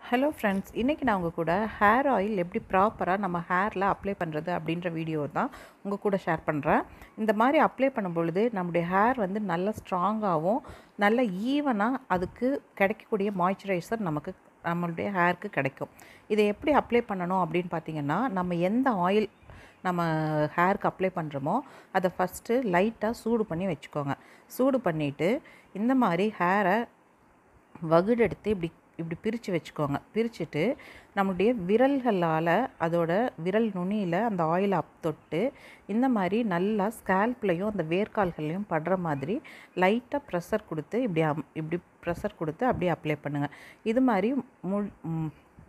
hello friends இன்றைக்கி நான் உங்கள் கூட ஹேர் ஆயில் எப்படி ப்ராப்பராக நம்ம ஹேரில் அப்ளை பண்ணுறது அப்படின்ற வீடியோ தான் உங்கள் கூட ஷேர் பண்ணுறேன் இந்த மாதிரி அப்ளை பண்ணும் பொழுது நம்முடைய ஹேர் வந்து நல்ல ஸ்ட்ராங்காகவும் நல்ல ஈவனாக அதுக்கு கிடைக்கக்கூடிய மாய்ஸ்சரைசர் நமக்கு நம்மளுடைய ஹேருக்கு கிடைக்கும் இதை எப்படி அப்ளை பண்ணணும் அப்படின்னு பார்த்தீங்கன்னா நம்ம எந்த ஆயில் நம்ம ஹேருக்கு அப்ளை பண்ணுறோமோ அதை ஃபஸ்ட்டு லைட்டாக சூடு பண்ணி வச்சுக்கோங்க சூடு பண்ணிவிட்டு இந்த மாதிரி ஹேரை வகுடெடுத்து இப்படி இப்படி பிரித்து வச்சுக்கோங்க பிரிச்சுட்டு நம்மளுடைய விரல்களால் அதோட விரல் நுனியில் அந்த ஆயிலை அப் தொட்டு இந்த மாதிரி நல்லா ஸ்கேல்ப்லையும் அந்த வேர்க்கால்கள்லையும் படுற மாதிரி லைட்டாக ப்ரெஷர் கொடுத்து இப்படி அம் இப்படி ப்ரெஷர் கொடுத்து அப்படியே அப்ளை பண்ணுங்கள் இது மாதிரி மு ம்,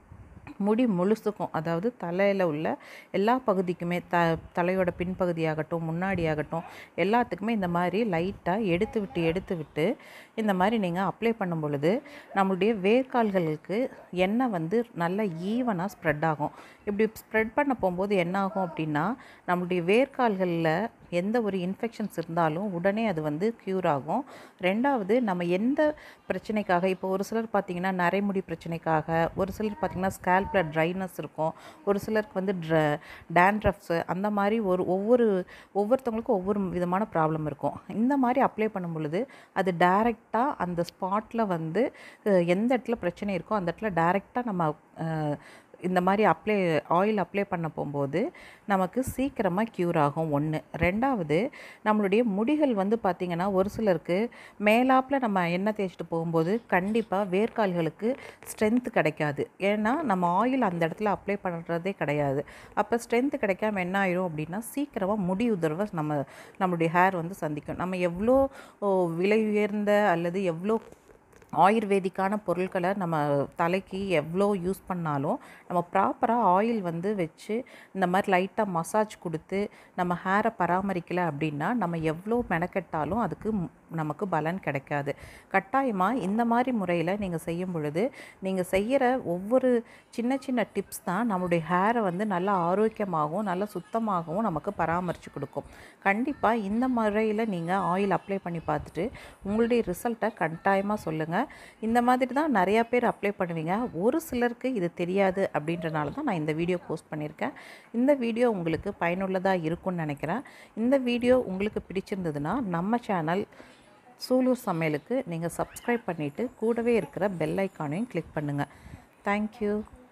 முடி முழுசுக்கும் அதாவது தலையில் உள்ள எல்லா பகுதிக்குமே த தலையோட பின்பகுதியாகட்டும் முன்னாடியாகட்டும் எல்லாத்துக்குமே இந்த மாதிரி லைட்டாக எடுத்து விட்டு எடுத்து விட்டு இந்த மாதிரி நீங்கள் அப்ளை பண்ணும் பொழுது நம்மளுடைய வேர்க்கால்களுக்கு எண்ணெய் வந்து நல்ல ஈவனாக ஸ்ப்ரெட் ஆகும் இப்படி ஸ்ப்ரெட் பண்ண போகும்போது என்ன ஆகும் அப்படின்னா நம்மளுடைய வேர்க்கால்களில் எந்த ஒரு இன்ஃபெக்ஷன்ஸ் இருந்தாலும் உடனே அது வந்து க்யூர் ஆகும் ரெண்டாவது நம்ம எந்த பிரச்சனைக்காக இப்போ ஒரு சிலர் பார்த்திங்கன்னா நரைமுடி பிரச்சனைக்காக ஒரு சிலர் பார்த்திங்கன்னா ஸ்கேல்பில் ட்ரைனஸ் இருக்கும் ஒரு சிலருக்கு வந்து ட்ர டேண்ட்ரஃப்ஸு அந்த மாதிரி ஒரு ஒவ்வொரு ஒவ்வொருத்தவங்களுக்கும் ஒவ்வொரு விதமான ப்ராப்ளம் இருக்கும் இந்த மாதிரி அப்ளை பண்ணும் பொழுது அது டைரெக்டாக அந்த ஸ்பாட்டில் வந்து அஹ், எந்த இடத்துல பிரச்சனை இருக்கோ அந்த இடத்துல டைரெக்டாக நம்ம அஹ், இந்த மாதிரி அப்ளை ஆயில் அப்ளை பண்ண போகும்போது நமக்கு சீக்கிரமாக க்யூர் ஆகும் ஒன்று ரெண்டாவது நம்மளுடைய முடிகள் வந்து பார்த்திங்கன்னா ஒரு சிலருக்கு மேலாப்பில் நம்ம எண்ணெய் தேய்ச்சிட்டு போகும்போது கண்டிப்பாக வேர்க்கால்களுக்கு ஸ்ட்ரென்த் கிடைக்காது ஏன்னா நம்ம ஆயில் அந்த இடத்துல அப்ளை பண்ணுறதே கிடையாது அப்போ ஸ்ட்ரென்த் கிடைக்காம என்ன ஆயிரும் அப்படின்னா சீக்கிரமாக முடி உதர்வை நம்ம நம்மளுடைய ஹேர் வந்து சந்திக்கும் நம்ம எவ்வளோ ஓ, விலை உயர்ந்த அல்லது எவ்வளோ ஆயுர்வேதிக்கான பொருட்களை நம்ம தலைக்கு எவ்வளோ யூஸ் பண்ணாலும் நம்ம ப்ராப்பராக ஆயில் வந்து வச்சு இந்த மாதிரி லைட்டாக மசாஜ் கொடுத்து நம்ம ஹேரை பராமரிக்கலை அப்படின்னா நம்ம எவ்வளோ மெனக்கெட்டாலும் அதுக்கு ம்- நமக்கு பலன் கிடைக்காது கட்டாயமாக இந்த மாதிரி முறையில் நீங்கள் செய்யும் பொழுது நீங்கள் செய்கிற ஒவ்வொரு சின்ன சின்ன டிப்ஸ் தான் நம்மளுடைய ஹேரை வந்து நல்லா ஆரோக்கியமாகவும் நல்ல சுத்தமாகவும் நமக்கு பராமரித்து கொடுக்கும் கண்டிப்பாக இந்த முறையில் நீங்கள் ஆயில் அப்ளை பண்ணி பார்த்துட்டு உங்களுடைய ரிசல்ட்டை கட்டாயமாக சொல்லுங்கள் இந்த மாதிரி தான் நிறையா பேர் அப்ளை பண்ணுவீங்க ஒரு சிலருக்கு இது தெரியாது அப்படின்றனால தான் நான் இந்த வீடியோ போஸ்ட் பண்ணியிருக்கேன் இந்த வீடியோ உங்களுக்கு பயனுள்ளதாக இருக்கும்னு நினைக்கிறேன் இந்த வீடியோ உங்களுக்கு பிடிச்சிருந்ததுன்னா நம்ம சேனல் சூலூர் சமையலுக்கு நீங்கள் சப்ஸ்கிரைப் பண்ணிவிட்டு கூடவே இருக்கிற பெல் ஐக்கானையும் கிளிக் பண்ணுங்கள் தேங்க்யூ